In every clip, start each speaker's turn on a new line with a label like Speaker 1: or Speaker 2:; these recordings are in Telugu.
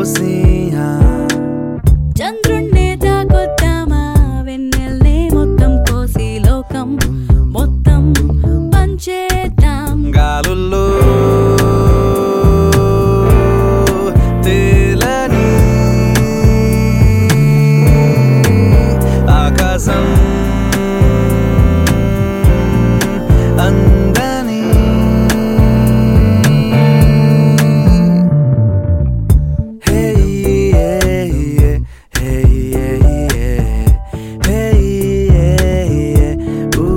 Speaker 1: చూసి ఆ,
Speaker 2: చంద్రుణ్ణే తాకొద్దామా వెన్నెల్నే మొత్తం కోసి లోకం మొత్తం పంచేద్దాం
Speaker 1: గాలుల్లో తేలని ఆకాశం అందని హే హే హే హే హే ఊ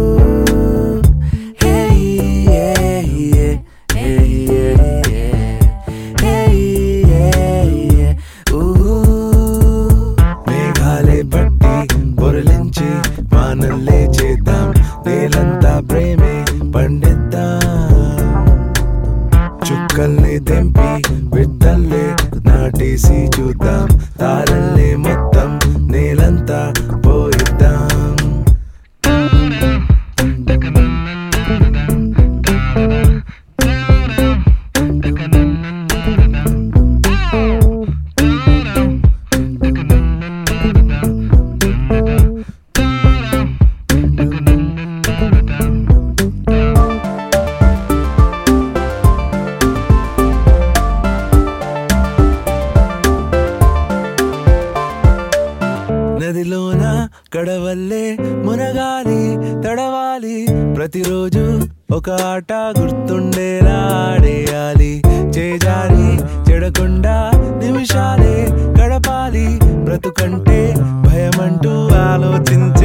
Speaker 1: హే హే మేఘాలే పట్టి పొరలించి వానల్లే చేద్దాం నేలంతా ప్రేమే పండిద్దాం చుక్కల్ని తెంపి విత్తల్లే నాటేసి చూద్దాం తారల్లే మొత్తం నేలంతా పోయిద్దాం నదిలోన కడవల్లే మునగాలి తడవాలి ప్రతిరోజు ఒక ఆట గుర్తుండేలా ఆడేయాలి చేజారి చెడకుండా నిమిషాలే గడపాలి బ్రతుకంటే భయమంటూ ఆలోచించ